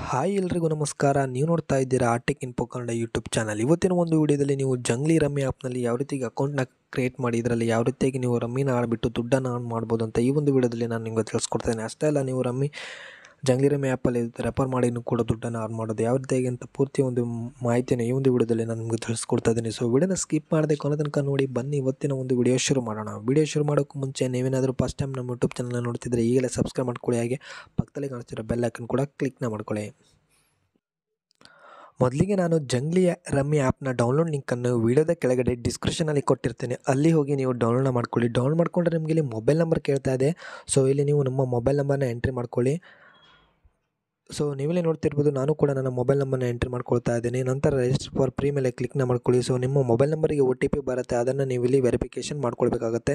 hi ಎಲ್ರಿಗೂ ನಮಸ್ಕಾರ ನೀವು ನೋಡ್ತಾ ಇದ್ದೀರಾ arctic info Kannada YouTube channel ಇವತ್ತಿನ ಒಂದು ವಿಡಿಯೋದಲ್ಲಿ ನೀವು ಜಂಗ್ಲಿ ರಮ್ಮಿ ಆ್ಯಪ್ನಲ್ಲಿ ಯಾವ ರೀತಿ ಅಕೌಂಟ್ನ ಕ್ರಿಯೇಟ್ ಮಾಡಿ ಇದರಲ್ಲಿ ಯಾವ ರೀತಿಯಾಗಿ ನೀವು ರಮ್ಮಿನ ಆಡಿಬಿಟ್ಟು ದುಡ್ಡನ್ನು ಆನ್ ಮಾಡ್ಬೋದು ಅಂತ ಈ ಒಂದು ವಿಡಿಯೋದಲ್ಲಿ ನಾನು ನಿಮಗೆ ತಿಳಿಸ್ಕೊಡ್ತೇನೆ ಅಷ್ಟೇ ಅಲ್ಲ ನೀವು ರಮ್ಮಿ ಜಂಗ್ಲಿ ರಮ್ಮಿ ಆ್ಯಪಲ್ಲಿ ರೆಫರ್ ಮಾಡಿನೂ ಕೂಡ ದುಡ್ಡನ್ನು ಆನ್ ಮಾಡೋದು ಯಾವ ರೀತಿಯಾಗಿ ಅಂತ ಪೂರ್ತಿ ಒಂದು ಮಾಹಿತಿಯನ್ನು ಈ ಒಂದು ವಿಡಿಯೋದಲ್ಲಿ ನಾನು ನಿಮಗೆ ತಿಳಿಸ್ಕೊಡ್ತಾ ಇದ್ದೀನಿ ಸೊ ವಿಡಿಯೋನ ಸ್ಕಿಪ್ ಮಾಡದೆ ಕೊನೆ ತನಕ ನೋಡಿ ಬನ್ನಿ ಇವತ್ತಿನ ಒಂದು ವಿಡಿಯೋ ಶುರು ಮಾಡೋಣ ವಿಡಿಯೋ ಶುರು ಮಾಡೋಕ್ಕೂ ಮುಂಚೆ ನೀವೇನಾದರೂ ಫಸ್ಟ್ ಟೈಮ್ ನಮ್ಮ ಯೂಟ್ಯೂಬ್ ಚಾನಲ್ನ ನೋಡ್ತಿದ್ರೆ ಈಗಲೇ ಸಬ್ಸ್ಕ್ರೈಬ್ ಮಾಡ್ಕೊಳ್ಳಿ ಹಾಗೆ ಪಕ್ಕದಲ್ಲಿ ಕಾಣಿಸ್ತಿರೋ ಬೆಲ್ ಐಕನ್ ಕೂಡ ಕ್ಲಿಕ್ನ ಮಾಡ್ಕೊಳ್ಳಿ ಮೊದಲಿಗೆ ನಾನು ಜಂಗ್ಲಿ ರಮ್ಮಿ ಆ್ಯಪ್ನ ಡೌನ್ಲೋಡ್ ಲಿಂಕನ್ನು ವೀಡಿಯೋದ ಕೆಳಗಡೆ ಡಿಸ್ಕ್ರಿಪ್ಷನಲ್ಲಿ ಕೊಟ್ಟಿರ್ತೇನೆ ಅಲ್ಲಿ ಹೋಗಿ ನೀವು ಡೌನ್ಲೋಡ್ ಮಾಡ್ಕೊಳ್ಳಿ ಡೌನ್ಲೋಡ್ ಮಾಡ್ಕೊಂಡ್ರೆ ನಿಮಗೆ ಇಲ್ಲಿ ಮೊಬೈಲ್ ನಂಬರ್ ಕೇಳ್ತಾ ಇದೆ ಸೊ ಇಲ್ಲಿ ನೀವು ನಮ್ಮ ಮೊಬೈಲ್ ನಂಬರ್ನ ಎಂಟ್ರಿ ಮಾಡ್ಕೊಳ್ಳಿ ಸೊ ನೀವಿಲ್ಲಿ ನೋಡ್ತಿರ್ಬೋದು ನಾನು ಕೂಡ ನನ್ನ ಮೊಬೈಲ್ ನಂಬರ್ನ ಎಂಟ್ರಿ ಮಾಡ್ಕೊಳ್ತಾ ಇದ್ದೀನಿ ನಂತರ ರಿಜಿಸ್ಟರ್ ಫಾರ್ ಪ್ರೀ ಮೇಲೆ ಕ್ಲಿಕ್ನ ಮಾಡ್ಕೊಳ್ಳಿ ಸೊ ನಿಮ್ಮ ಮೊಬೈಲ್ ನಂಬರಿಗೆ ಒ ಟಿ ಪಿ ಬರುತ್ತೆ ಅದನ್ನು ನೀವು ಇಲ್ಲಿ ವೆರಿಫಿಕೇಷನ್ ಮಾಡ್ಕೊಳ್ಬೇಕಾಗತ್ತೆ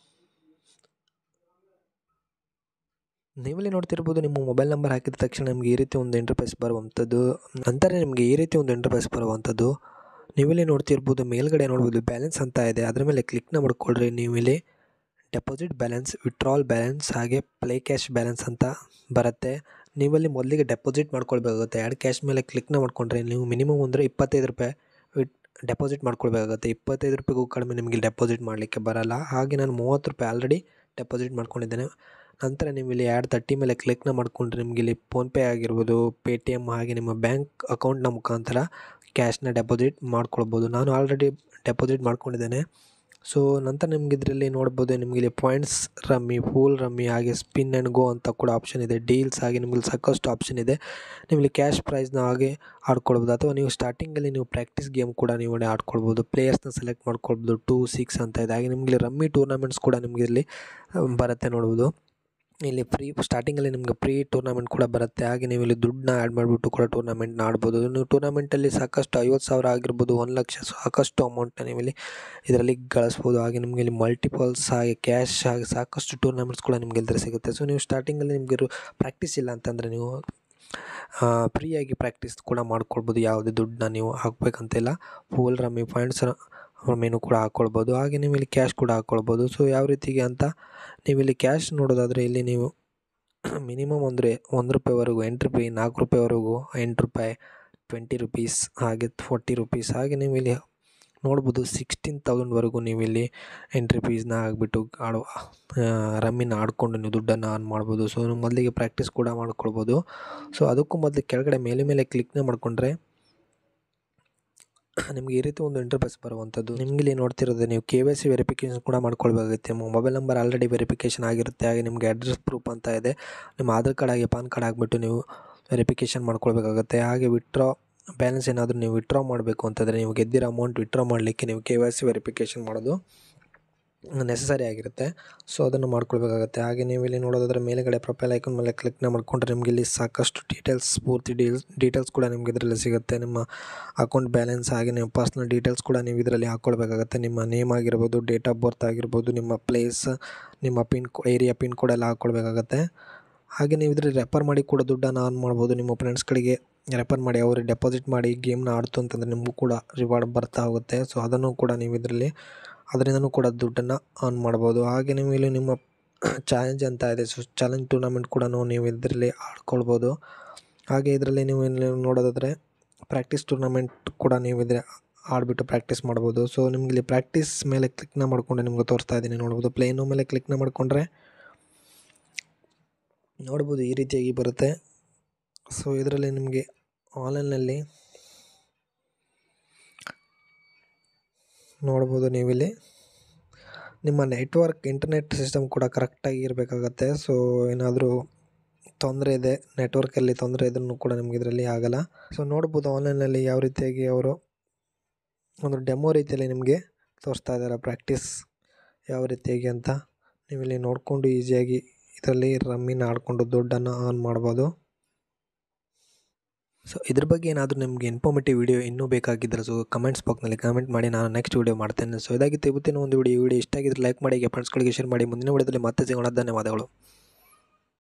ನೀವಿಲ್ಲಿ ನೋಡ್ತಿರ್ಬೋದು ನಿಮ್ಮ ಮೊಬೈಲ್ ನಂಬರ್ ಹಾಕಿದ ತಕ್ಷಣ ನಿಮಗೆ ಈ ರೀತಿ ಒಂದು ಇಂಟರ್ಫೇಸ್ ಬರುವಂಥದ್ದು ನಂತರ ನಿಮಗೆ ಈ ರೀತಿ ಒಂದು ಇಂಟರ್ಫೇಸ್ ಬರುವಂಥದ್ದು ನೀವಿಲ್ಲಿ ನೋಡ್ತಿರ್ಬೋದು ಮೇಲ್ಗಡೆ ನೋಡ್ಬೋದು ಬ್ಯಾಲೆನ್ಸ್ ಅಂತ ಇದೆ ಅದರ ಮೇಲೆ ಕ್ಲಿಕ್ನ ಮಾಡ್ಕೊಳ್ರಿ ನೀವಿಲ್ಲಿ ಡೆಪಾಸಿಟ್ ಬ್ಯಾಲೆನ್ಸ್ ವಿಡ್ರಾಲ್ ಬ್ಯಾಲೆನ್ಸ್ ಹಾಗೆ ಪ್ಲೇ ಕ್ಯಾಶ್ ಬ್ಯಾಲೆನ್ಸ್ ಅಂತ ಬರುತ್ತೆ ನೀವಲ್ಲಿ ಮೊದಲಿಗೆ ಡೆಪಾಸಿಟ್ ಮಾಡ್ಕೊಳ್ಬೇಕಾಗುತ್ತೆ ಆ್ಯಡ್ ಕ್ಯಾಶ್ ಮೇಲೆ ಕ್ಲಿಕ್ನ ಮಾಡ್ಕೊಂಡ್ರೆ ನೀವು ಮಿನಿಮಮ್ ಅಂದರೆ ಇಪ್ಪತ್ತೈದು ರೂಪಾಯಿ ವಿಟ್ ಡೆಪಾಸಿಟ್ ಮಾಡ್ಕೊಳ್ಬೇಕಾಗುತ್ತೆ ಇಪ್ಪತ್ತೈದು ರೂಪಾಯಿಗೂ ಕಡಿಮೆ ನಿಮಗೆ ಡೆಪಾಸಿಟ್ ಮಾಡಲಿಕ್ಕೆ ಬರಲ್ಲ ಹಾಗೆ ನಾನು ಮೂವತ್ತು ರೂಪಾಯಿ ಆಲ್ರೆಡಿ ಡೆಪಾಸಿಟ್ ಮಾಡ್ಕೊಂಡಿದ್ದೇನೆ ನಂತರ ನೀವು ಇಲ್ಲಿ ಆ್ಯಡ್ ತರ್ಟಿ ಮೇಲೆ ಕ್ಲಿಕ್ನ ಮಾಡಿಕೊಂಡ್ರೆ ನಿಮಗೆ ಇಲ್ಲಿ ಫೋನ್ಪೇ ಆಗಿರ್ಬೋದು ಪೇ ಟಿ ಎಮ್ ಹಾಗೆ ನಿಮ್ಮ ಬ್ಯಾಂಕ್ ಅಕೌಂಟ್ನ ಮುಖಾಂತರ ಕ್ಯಾಶ್ನ ಡೆಪಾಸಿಟ್ ಮಾಡ್ಕೊಳ್ಬೋದು ನಾನು ಆಲ್ರೆಡಿ ಡೆಪಾಸಿಟ್ ಮಾಡ್ಕೊಂಡಿದ್ದೇನೆ ಸೊ ನಂತರ ನಿಮ್ಗೆ ಇದರಲ್ಲಿ ನೋಡ್ಬೋದು ನಿಮಗೆ ಇಲ್ಲಿ ಪಾಯಿಂಟ್ಸ್ ರಮ್ಮಿ ಫೂಲ್ ರಮ್ಮಿ ಹಾಗೆ ಸ್ಪಿನ್ ಆ್ಯಂಡ್ ಗೋ ಅಂತ ಕೂಡ ಆಪ್ಷನ್ ಇದೆ ಡೀಲ್ಸ್ ಹಾಗೆ ನಿಮಗೆ ಸಾಕಷ್ಟು ಆಪ್ಷನ್ ಇದೆ ನಿಮಗೆ ಕ್ಯಾಶ್ ಪ್ರೈಸ್ನ ಹಾಗೆ ಆಡ್ಕೊಳ್ಬೋದು ಅಥವಾ ನೀವು ಸ್ಟಾರ್ಟಿಂಗಲ್ಲಿ ನೀವು ಪ್ರಾಕ್ಟೀಸ್ ಗೇಮ್ ಕೂಡ ನೀವು ಆಡ್ಕೊಳ್ಬೋದು ಪ್ಲೇಯರ್ಸ್ನ ಸೆಲೆಕ್ಟ್ ಮಾಡ್ಕೊಳ್ಬೋದು ಟೂ ಸಿಕ್ಸ್ ಅಂತ ಇದೆ ಹಾಗೆ ನಿಮಗೆ ರಮ್ಮಿ ಟೂರ್ನಮೆಂಟ್ಸ್ ಕೂಡ ನಿಮಗೆ ಇಲ್ಲಿ ಬರುತ್ತೆ ನೋಡ್ಬೋದು ಇಲ್ಲಿ ಫ್ರೀ ಸ್ಟಾರ್ಟಿಂಗಲ್ಲಿ ನಿಮಗೆ ಫ್ರೀ ಟೂರ್ನಮೆಂಟ್ ಕೂಡ ಬರುತ್ತೆ ಹಾಗೆ ನೀವು ಇಲ್ಲಿ ದುಡ್ಡನ್ನ ಆ್ಯಡ್ ಮಾಡಿಬಿಟ್ಟು ಕೂಡ ಟೂರ್ನಮೆಂಟ್ನ ಆಡ್ಬೋದು ನೀವು ಟೂರ್ನಮೆಂಟಲ್ಲಿ ಸಾಕಷ್ಟು ಐವತ್ತು ಸಾವಿರ ಆಗಿರ್ಬೋದು ಒಂದು ಲಕ್ಷ ಸಾಕಷ್ಟು ಅಮೌಂಟ್ನ ನೀವು ಇಲ್ಲಿ ಇದರಲ್ಲಿ ಗಳಿಸ್ಬೋದು ಹಾಗೆ ನಿಮಗೆ ಇಲ್ಲಿ ಮಲ್ಟಿಪಲ್ಸ್ ಹಾಗೆ ಕ್ಯಾಶ್ ಹಾಗೆ ಸಾಕಷ್ಟು ಟೂರ್ನಮೆಂಟ್ಸ್ ಕೂಡ ನಿಮಗೆ ಇಲ್ಲದ್ರೆ ಸಿಗುತ್ತೆ ಸೊ ನೀವು ಸ್ಟಾರ್ಟಿಂಗಲ್ಲಿ ನಿಮಗೆ ಪ್ರಾಕ್ಟೀಸ್ ಇಲ್ಲ ಅಂತಂದರೆ ನೀವು ಫ್ರೀಯಾಗಿ ಪ್ರಾಕ್ಟೀಸ್ ಕೂಡ ಮಾಡ್ಕೊಳ್ಬೋದು ಯಾವುದೇ ದುಡ್ಡನ್ನ ನೀವು ಹಾಕಬೇಕಂತಿಲ್ಲ ಫೂಲ್ ರಮ್ಮಿ ಪಾಯಿಂಟ್ಸ್ ರಮ್ಮಿನೂ ಕೂಡ ಹಾಕ್ಕೊಳ್ಬೋದು ಹಾಗೆ ನೀವು ಇಲ್ಲಿ ಕ್ಯಾಶ್ ಕೂಡ ಹಾಕ್ಕೊಳ್ಬೋದು ಸೊ ಯಾವ ರೀತಿಗೆ ಅಂತ ನೀವು ಇಲ್ಲಿ ಕ್ಯಾಶ್ ನೋಡೋದಾದರೆ ಇಲ್ಲಿ ನೀವು ಮಿನಿಮಮ್ ಅಂದರೆ ಒಂದು ರೂಪಾಯಿವರೆಗೂ ಎಂಟು ರೂಪಾಯಿ ನಾಲ್ಕು ರೂಪಾಯಿವರೆಗೂ ಎಂಟು ರೂಪಾಯಿ ಟ್ವೆಂಟಿ ರುಪೀಸ್ ಹಾಗೆ ಫೋರ್ಟಿ ರುಪೀಸ್ ಹಾಗೆ ನೀವು ಇಲ್ಲಿ ನೋಡ್ಬೋದು ಸಿಕ್ಸ್ಟೀನ್ ತೌಸಂಡ್ವರೆಗೂ ನೀವು ಇಲ್ಲಿ ಎಂಟ್ರಿ ಫೀಸ್ನ ಆಗಿಬಿಟ್ಟು ಆಡುವ ರಮ್ಮಿನ ಆಡಿಕೊಂಡು ನೀವು ದುಡ್ಡನ್ನು ಆನ್ ಮಾಡ್ಬೋದು ಸೊ ನೀವು ಮೊದಲಿಗೆ ಪ್ರಾಕ್ಟೀಸ್ ಕೂಡ ಮಾಡ್ಕೊಳ್ಬೋದು ಸೊ ಅದಕ್ಕೂ ಮೊದಲು ಕೆಳಗಡೆ ಮೇಲೆ ಮೇಲೆ ಕ್ಲಿಕ್ನ ಮಾಡಿಕೊಂಡ್ರೆ ನಿಮಗೆ ಈ ರೀತಿ ಒಂದು ಇಂಟರ್ಫೇಸ್ ಬರುವಂಥದ್ದು ನಿಮಗೆ ಇಲ್ಲಿ ನೋಡ್ತಿರೋದು ನೀವು ಕೆ ವೈ ಸಿ ವೆರಿಫಿಕೇಷನ್ ಕೂಡ ಮಾಡ್ಕೊಳ್ಬೇಕಾಗುತ್ತೆ ನಿಮ್ಮ ಮೊಬೈಲ್ ನಂಬರ್ ಆಲ್ರೆಡಿ ವೆರಿಫಿಕೇಷನ್ ಆಗಿರುತ್ತೆ ಹಾಗೆ ನಿಮಗೆ ಅಡ್ರೆಸ್ ಪ್ರೂಫ್ ಅಂತ ಇದೆ ನಿಮ್ಮ ಆಧಾರ್ ಕಾರ್ಡ್ ಹಾಗೆ ಪಾನ್ ಕಾರ್ಡ್ ಹಾಕ್ಬಿಟ್ಟು ನೀವು ವೆರಿಫಿಕೇಷನ್ ಮಾಡ್ಕೊಳ್ಬೇಕಾಗುತ್ತೆ ಹಾಗೆ ವಿತ್ಡ್ರಾ ಬ್ಯಾಲೆನ್ಸ್ ಏನಾದರೂ ನೀವು ವಿತ್ಡ್ರಾ ಮಾಡಬೇಕು ಅಂತಂದರೆ ನೀವು ಗೆದ್ದಿರೋ ಅಮೌಂಟ್ ವಿತ್ಡ್ರಾ ಮಾಡಲಿಕ್ಕೆ ನೀವು ಕೆ ವೈ ಸಿ ವೆರಿಫಿಕೇಷನ್ ಮಾಡೋದು ನೆಸಸರಿ ಆಗಿರುತ್ತೆ ಸೊ ಅದನ್ನು ಮಾಡ್ಕೊಳ್ಬೇಕಾಗುತ್ತೆ ಹಾಗೆ ನೀವು ಇಲ್ಲಿ ನೋಡೋದಾದ್ರೆ ಮೇಲೆಗಡೆ ಪ್ರೊಫೈಲ್ ಐಕನ್ ಮೇಲೆ ಕ್ಲಿಕ್ನ ಮಾಡಿಕೊಂಡ್ರೆ ನಿಮಗೆ ಇಲ್ಲಿ ಸಾಕಷ್ಟು ಡೀಟೇಲ್ಸ್ ಪೂರ್ತಿ ಡೀಲ್ಸ್ ಡೀಟೇಲ್ಸ್ ಕೂಡ ನಿಮಗೆ ಇದರಲ್ಲಿ ಸಿಗುತ್ತೆ ನಿಮ್ಮ ಅಕೌಂಟ್ ಬ್ಯಾಲೆನ್ಸ್ ಹಾಗೆ ನಿಮ್ಮ ಪರ್ಸ್ನಲ್ ಡೀಟೇಲ್ಸ್ ಕೂಡ ನೀವು ಇದರಲ್ಲಿ ಹಾಕ್ಕೊಳ್ಬೇಕಾಗುತ್ತೆ ನಿಮ್ಮ ನೇಮ್ ಆಗಿರ್ಬೋದು ಡೇಟ್ ಆಫ್ ಬರ್ತ್ ಆಗಿರ್ಬೋದು ನಿಮ್ಮ ಪ್ಲೇಸ್ ನಿಮ್ಮ ಪಿನ್ ಏರಿಯಾ ಪಿನ್ ಕೋಡ್ ಎಲ್ಲ ಹಾಕ್ಕೊಳ್ಬೇಕಾಗತ್ತೆ ಹಾಗೆ ನೀವು ಇದರಲ್ಲಿ ರೆಫರ್ ಮಾಡಿ ಕೂಡ ದುಡ್ಡನ್ನು ಆನ್ ಮಾಡ್ಬೋದು ನಿಮ್ಮ ಫ್ರೆಂಡ್ಸ್ಗಳಿಗೆ ರೆಫರ್ ಮಾಡಿ ಅವರು ಡೆಪಾಸಿಟ್ ಮಾಡಿ ಗೇಮ್ನ ಆಡ್ತು ಅಂತಂದರೆ ನಿಮಗೂ ಕೂಡ ರಿವಾರ್ಡ್ ಬರ್ತಾ ಹೋಗುತ್ತೆ ಸೊ ಅದನ್ನು ಕೂಡ ನೀವು ಇದರಲ್ಲಿ ಅದರಿಂದನೂ ಕೂಡ ದುಡ್ಡನ್ನು ಆನ್ ಮಾಡ್ಬೋದು ಹಾಗೆ ನೀವು ಇಲ್ಲಿ ನಿಮ್ಮ ಚಾಲೆಂಜ್ ಅಂತ ಇದೆ ಸೊ ಚಾಲೆಂಜ್ ಟೂರ್ನಮೆಂಟ್ ಕೂಡ ನೀವು ಇದರಲ್ಲಿ ಆಡ್ಕೊಳ್ಬೋದು ಹಾಗೆ ಇದರಲ್ಲಿ ನೀವು ಇಲ್ಲಿ ನೋಡೋದಾದರೆ ಪ್ರಾಕ್ಟೀಸ್ ಟೂರ್ನಮೆಂಟ್ ಕೂಡ ನೀವು ಇದ್ರೆ ಆಡಿಬಿಟ್ಟು ಪ್ರಾಕ್ಟೀಸ್ ಮಾಡ್ಬೋದು ಸೊ ನಿಮಗೆ ಇಲ್ಲಿ ಪ್ರಾಕ್ಟೀಸ್ ಮೇಲೆ ಕ್ಲಿಕ್ನ ಮಾಡಿಕೊಂಡು ನಿಮ್ಗೆ ತೋರಿಸ್ತಾ ಇದ್ದೀನಿ ನೋಡ್ಬೋದು ಪ್ಲೇನು ಮೇಲೆ ಕ್ಲಿಕ್ನ ಮಾಡಿಕೊಂಡ್ರೆ ನೋಡ್ಬೋದು ಈ ರೀತಿಯಾಗಿ ಬರುತ್ತೆ ಸೊ ಇದರಲ್ಲಿ ನಿಮಗೆ ಆನ್ಲೈನಲ್ಲಿ ನೋಡ್ಬೋದು ನೀವಿಲ್ಲಿ ನಿಮ್ಮ ನೆಟ್ವರ್ಕ್ ಇಂಟರ್ನೆಟ್ ಸಿಸ್ಟಮ್ ಕೂಡ ಕರೆಕ್ಟಾಗಿ ಇರಬೇಕಾಗತ್ತೆ ಸೊ ಏನಾದರೂ ತೊಂದರೆ ಇದೆ ನೆಟ್ವರ್ಕಲ್ಲಿ ತೊಂದರೆ ಇದ್ರೂ ಕೂಡ ನಿಮ್ಗೆ ಇದರಲ್ಲಿ ಆಗೋಲ್ಲ ಸೊ ನೋಡ್ಬೋದು ಆನ್ಲೈನಲ್ಲಿ ಯಾವ ರೀತಿಯಾಗಿ ಅವರು ಒಂದು ಡೆಮೋ ರೀತಿಯಲ್ಲಿ ನಿಮಗೆ ತೋರಿಸ್ತಾ ಇದ್ದಾರೆ ಪ್ರಾಕ್ಟೀಸ್ ಯಾವ ರೀತಿಯಾಗಿ ಅಂತ ನೀವಿಲ್ಲಿ ನೋಡಿಕೊಂಡು ಈಸಿಯಾಗಿ ಇದರಲ್ಲಿ ರಮ್ಮಿನ ಆಡಿಕೊಂಡು ದುಡ್ಡನ್ನು ಆನ್ ಮಾಡ್ಬೋದು ಸೊ ಇದ್ರ ಬಗ್ಗೆ ಏನಾದರೂ ನಿಮಗೆ ಇನ್ಫಾರ್ಮೇಟಿವ್ ವಿಡಿಯೋ ಇನ್ನೂ ಬೇಕಾಗಿದ್ದರೆ ಸೊ ಕಮೆಂಟ್ಸ್ ಬಾಕ್ಸ್ನಲ್ಲಿ ಕಮೆಂಟ್ ಮಾಡಿ ನಾನು ನೆಕ್ಸ್ಟ್ ವಿಡಿಯೋ ಮಾಡ್ತೇನೆ ಸೊ ಇದಾಗಿತ್ತು ಇವತ್ತಿನ ಒಂದು ವಿಡಿಯೋ ವಿಡಿಯೋ ಇಷ್ಟ ಆಗಿದ್ರೆ ಲೈಕ್ ಮಾಡಿ ಫ್ರೆಂಡ್ಸ್ಗಳಿಗೆ ಶೇರ್ ಮಾಡಿ ಮುಂದಿನ ವಿಡಿಯೋದಲ್ಲಿ ಮತ್ತೆ ಸಿಗೋಣ ಧನ್ಯವಾದಗಳು